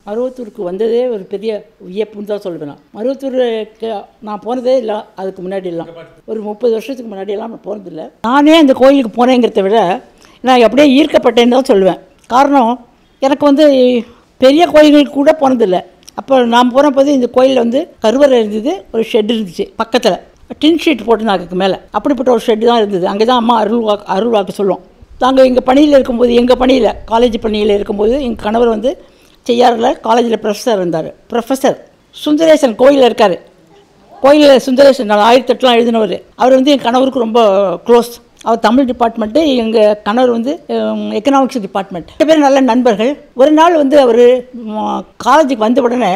மருவத்தூருக்கு வந்ததே ஒரு பெரிய வியப்புன்னு தான் சொல்லுவேன் நான் மருவத்தூருக்கு நான் போனதே இல்லை அதுக்கு முன்னாடி எல்லாம் ஒரு முப்பது வருஷத்துக்கு முன்னாடி எல்லாம் நான் போனதில்லை நானே அந்த கோயிலுக்கு போனேங்கிறத விட நான் அப்படியே ஈர்க்கப்பட்டேன்னு தான் சொல்லுவேன் காரணம் எனக்கு வந்து பெரிய கோயில்களுக்கு கூட போனதில்லை அப்போ நான் போனபோது இந்த கோயிலில் வந்து கருவறை இருந்தது ஒரு ஷெட் இருந்துச்சு பக்கத்தில் டின் ஷீட் போட்டிருந்தாங்க அதுக்கு மேலே அப்படிப்பட்ட ஒரு ஷெட்டு தான் இருந்தது அங்கே தான் அம்மா அருள் வாக்கு அருள் வாக்கு சொல்லுவோம் நாங்கள் எங்கள் பணியில் இருக்கும்போது எங்கள் பணியில் காலேஜ் பணியில் இருக்கும்போது எங்கள் கணவர் வந்து செய்யாறில் காலேஜில் ப்ரொஃபஸர் இருந்தார் ப்ரொஃபஸர் சுந்தரேசன் கோயிலில் இருக்கார் கோயிலில் சுந்தரேசன் நான் ஆயிரத்தெட்டுலாம் எழுதினவர் அவர் வந்து என் கணவருக்கு ரொம்ப க்ளோஸ் அவர் தமிழ் டிபார்ட்மெண்ட்டு எங்கள் கணவர் வந்து எக்கனாமிக்ஸ் டிபார்ட்மெண்ட் ரெண்டு பேரும் நல்ல நண்பர்கள் ஒரு நாள் வந்து அவர் காலேஜுக்கு வந்த உடனே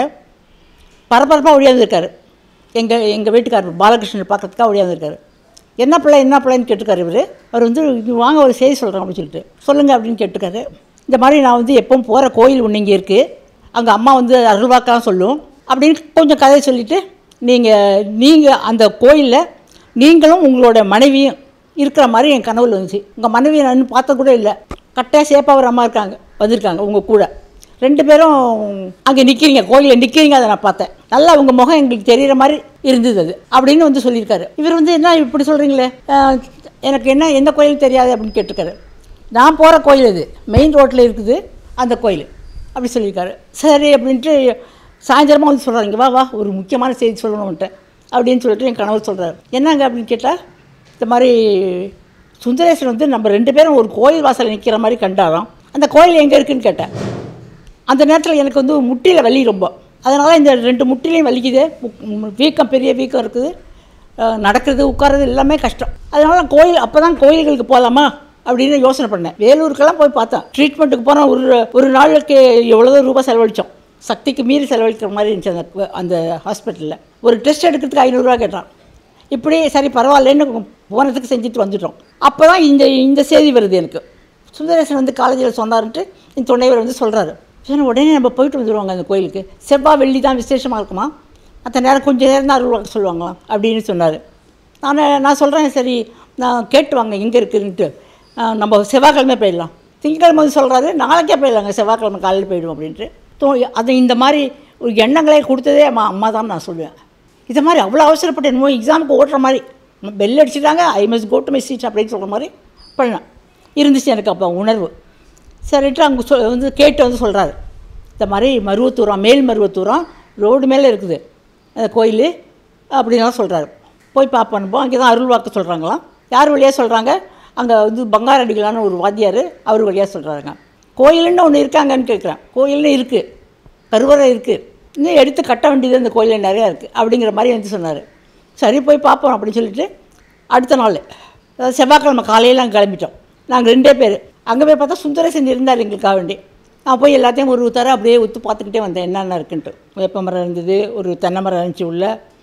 பரபரப்பாக ஒழியாந்துருக்காரு எங்கள் எங்கள் வீட்டுக்காரர் பாலகிருஷ்ணன் பார்க்கறதுக்காக ஒழியாந்துருக்காரு என்ன பிள்ளை என்ன பிள்ளைன்னு கேட்டுக்காரு இவர் அவர் வந்து "இது வாங்க ஒரு செய்தி சொல்கிறேன் அப்படின்னு சொல்லிட்டு சொல்லுங்கள் அப்படின்னு கேட்டுக்காரு இந்த மாதிரி நான் வந்து எப்பவும் போகிற கோயில் ஒன்று இங்கே இருக்குது அங்கே அம்மா வந்து அருள்வாக்கெல்லாம் சொல்லும் அப்படின்னு கொஞ்சம் கதையை சொல்லிவிட்டு நீங்கள் நீங்கள் அந்த கோயிலில் நீங்களும் உங்களோட மனைவியும் இருக்கிற மாதிரி என் கனவுல வந்துச்சு உங்கள் மனைவியை நான் இன்னும் பார்த்த கூட இல்லை கட்டையாக சேப்பாக ஒரு அம்மா இருக்காங்க வந்திருக்காங்க உங்கள் கூட ரெண்டு பேரும் அங்கே நிற்கிறீங்க கோயிலில் நிற்கிறீங்க அதை நான் பார்த்தேன் நல்லா உங்கள் முகம் எங்களுக்கு தெரிகிற மாதிரி இருந்தது அது அப்படின்னு வந்து சொல்லியிருக்காரு இவர் வந்து என்ன இப்படி சொல்கிறீங்களே எனக்கு என்ன எந்த கோயில் தெரியாது அப்படின்னு கேட்டிருக்காரு நான் போகிற கோயில் இது மெயின் ரோட்டில் இருக்குது அந்த கோயில் அப்படி சொல்லியிருக்காரு சரி அப்படின்ட்டு சாயந்தரமாக வந்து சொல்கிறாங்க இங்க வா வா ஒரு முக்கியமான செய்தி சொல்லணும்ன்ட்டு அப்படின்னு சொல்லிட்டு என் கணவர் சொல்கிறாரு என்னங்க அப்படின்னு கேட்டால் இந்த மாதிரி சுந்தரேசன் வந்து நம்ம ரெண்டு பேரும் ஒரு கோயில் வாசலில் நிற்கிற மாதிரி கண்டாராம் அந்த கோயில் எங்கே இருக்குன்னு கேட்டேன் அந்த நேரத்தில் எனக்கு வந்து முட்டியில் வலி ரொம்ப அதனால் இந்த ரெண்டு முட்டிலையும் வலிக்குது மு- வீக்கம் பெரிய வீக்கம் இருக்குது அஹ் நடக்கிறது உட்கார்றது எல்லாமே கஷ்டம் அதனால் கோயில் அப்போ தான் கோயில்களுக்கு போகலாமா அப்படின்னு யோசனை பண்ணேன் வேலூருக்கெல்லாம் போய் பார்த்தேன் ட்ரீட்மெண்ட்டுக்கு போனால் ஒரு ஒரு நாளுக்கு எவ்வளோ ரூபாய் செலவழித்தோம் சக்திக்கு மீறி செலவழிக்கிற மாதிரி இருந்துச்சு அந்த அந்த ஹாஸ்பிட்டலில் ஒரு டெஸ்ட் எடுக்கிறதுக்கு ஐநூறுரூவா கேட்டான் இப்படி சரி பரவாயில்லன்னு போனதுக்கு செஞ்சுட்டு வந்துட்டோம் அப்போ தான் இந்த இந்த செய்தி வருது எனக்கு சுந்தரேசன் வந்து காலேஜில் சொன்னாருன்ட்டு இந்த துணைவர் வந்து சொல்கிறாரு சரி உடனே நம்ம போயிட்டு வந்துடுவாங்க அந்த கோயிலுக்கு செவ்வாய் வெள்ளி தான் விசேஷமாக இருக்குமா மற்ற நேரம் கொஞ்சம் நேரம் தான் அருள்வாக்கு சொல்லுவாங்களாம் அப்படின்னு சொன்னார் நான் நான் சொல்கிறேன் சரி நான் கேட்டு வாங்க எங்கே இருக்குன்ட்டு ஆஹ் நம்ம செவ்வாய்க்கிழமை போயிடலாம் திங்கக்கிழமை வந்து சொல்கிறாரு நாளைக்கே போயிடலாங்க செவ்வாய்க்கிழமை காலையில் போயிடுவோம் அப்படின்ட்டு தோ அது இந்த மாதிரி ஒரு எண்ணங்களே கொடுத்ததே அம்மா அம்மா தான் நான் சொல்லுவேன் இதை மாதிரி அவ்வளோ அவசரப்பட்டு என்னமோ எக்ஸாமுக்கு ஓட்டுற மாதிரி பெல் அடிச்சிட்டாங்க I must go to my seat அப்படின்னு சொல்கிற மாதிரி பண்ணேன் இருந்துச்சு எனக்கு அப்போ உணர்வு சரிட்டு அங்கே சொ வந்து கேட்டு வந்து சொல்கிறாரு இந்த மாதிரி மருவத்தூரம் மேல் மருவத்தூரம் ரோடு மேலே இருக்குது அந்த கோயில் அப்படின்லாம் சொல்கிறாரு போய் பார்ப்போம் அங்கே தான் அருள் வாக்கு சொல்கிறாங்களாம் யார் வழியாக சொல்கிறாங்க அங்கே வந்து பங்கார அடிகளான ஒரு வாத்தியார் அவர் வழியாக சொல்கிறாங்க கோயிலுன்னு ஒன்று இருக்காங்கன்னு கேட்குறேன் கோயில்னு இருக்குது கருவறை இருக்குது இன்னும் எடுத்து கட்ட வேண்டியது அந்த கோயிலில் நிறையா இருக்குது அப்படிங்கிற மாதிரி வந்து சொன்னார் சரி போய் பார்ப்போம் அப்படின்னு சொல்லிட்டு அடுத்த நாள் அதாவது செவ்வாய்க்கிழமை காலையில் நாங்கள் கிளம்பிட்டோம் நாங்கள் ரெண்டே பேர் அங்கே போய் பார்த்தா சுந்தரேசன் இருந்தார் எங்களுக்காக வேண்டி நான் போய் எல்லாத்தையும் ஒரு தர அப்படியே உத்து பார்த்துக்கிட்டே வந்தேன் என்னென்ன இருக்குன்ட்டு வேப்ப மரம் இருந்தது ஒரு தென்னை மரம் இருந்துச்சு உள்ள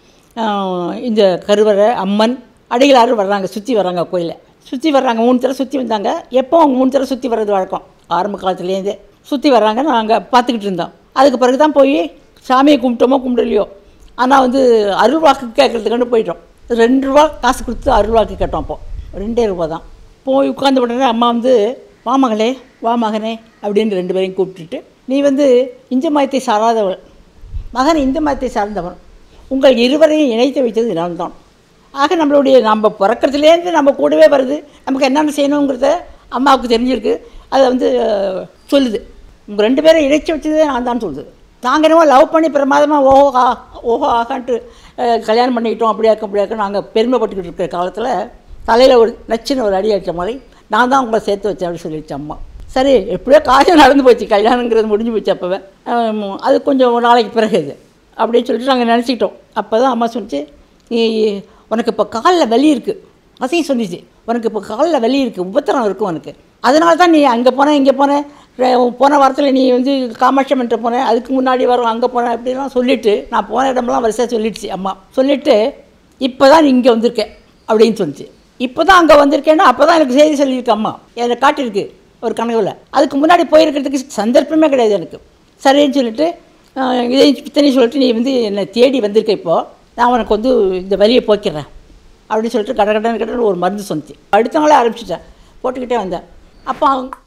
ஆஹ் இந்த கருவறை அம்மன் அடிகளாரும் வர்றாங்க சுற்றி வர்றாங்க கோயிலை சுற்றி வர்றாங்க மூணு தடவை சுற்றி வந்தாங்க எப்போ அவங்க மூணு தடவை சுற்றி வர்றது வழக்கம் ஆரம்ப காலத்துலேருந்தே சுற்றி வர்றாங்க நாங்கள் பார்த்துக்கிட்டு இருந்தோம் அதுக்கு பிறகு தான் போய் சாமியை கும்பிட்டோமோ கும்பிடலையோ ஆனால் வந்து அருள்வாக்கு கேட்குறதுக்குன்னு போயிட்டோம் ரெண்டு ரூபா காசு கொடுத்து அருள்வாக்கு கேட்டோம் அப்போ ரெண்டே ரூபா தான் போய் உட்கார்ந்த உடனே அம்மா வந்து வா மகளே வா மகனே அப்படின்னு ரெண்டு பேரையும் கூப்பிட்டுட்டு நீ வந்து இந்து மதத்தை சாராதவள் மகன் இந்து மதத்தை சார்ந்தவன் உங்கள் இருவரையும் இணைத்து வைத்தது நான் தான் ஆக நம்மளுடைய நம்ம பிறக்கிறதுலேருந்து நம்ம கூடவே வருது நமக்கு என்னென்ன செய்யணுங்கிறத அம்மாவுக்கு தெரிஞ்சிருக்கு அதை வந்து அஹ், சொல்லுது உங்கள் ரெண்டு பேரும் இணைச்சி வச்சதே நான் தான் சொல்லுது நாங்கள் என்னமோ லவ் பண்ணி பிரமாதமாக ஓஹோ ஆ ஓஹோ ஆகான்ட்டு அஹ், கல்யாணம் பண்ணிக்கிட்டோம் அப்படியா இருக்கும் அப்படியா இருக்கும் நாங்கள் பெருமைப்பட்டுக்கிட்டு இருக்கிற காலத்தில் தலையில் ஒரு நச்சுன்னு ஒரு அடி அடித்த மாதிரி நான் தான் உங்களை சேர்த்து வச்சேன் அப்படின்னு சொல்லிடுச்சு அம்மா சரி எப்படியோ காரியம் நடந்து போச்சு கல்யாணங்கிறது முடிஞ்சு போச்சு அப்போவே ஆம், அது கொஞ்சம் ஒரு நாளைக்கு பிறகு இது அப்படின்னு சொல்லிட்டு நாங்கள் நினச்சிக்கிட்டோம் அப்போ தான் அம்மா சொன்னிச்சு நீ உனக்கு இப்போ காலில் வலி இருக்குது அதையும் சொன்னிச்சு உனக்கு இப்போ காலில் வலி இருக்குது உபத்திரம் இருக்கும் உனக்கு அதனால தான் நீ அங்கே போன இங்கே போன ரெ- போன வாரத்தில் நீ வந்து காமாட்சி மன்றம் போன அதுக்கு முன்னாடி வரும் அங்கே போன அப்படிலாம் சொல்லிவிட்டு நான் போன இடமெல்லாம் வரிசையாக சொல்லிடுச்சு அம்மா சொல்லிவிட்டு இப்போ தான் நீ இங்கே வந்திருக்கேன் அப்படின்னு சொல்லிச்சு இப்போ தான் அங்கே வந்திருக்கேன்னா அப்போ தான் எனக்கு செய்தி சொல்லியிருக்கு அம்மா என்னை காட்டியிருக்கு ஒரு கனவுல அதுக்கு முன்னாடி போயிருக்கிறதுக்கு சந்தர்ப்பமே கிடையாது எனக்கு சரின்னு சொல்லிட்டு ஆஹ், இதை இத்தனையும் சொல்லிட்டு நீ வந்து என்னை தேடி வந்திருக்க இப்போ நான் உனக்கு வந்து இந்த வலியை போக்கிறேன் அப்படின்னு சொல்லிட்டு கட கடன்னு கடன்னு ஒரு மருந்து சொன்னிச்சு அடுத்த நாளே ஆரம்பிச்சிட்டேன் போட்டுக்கிட்டே வந்தேன் அப்போ அவங்க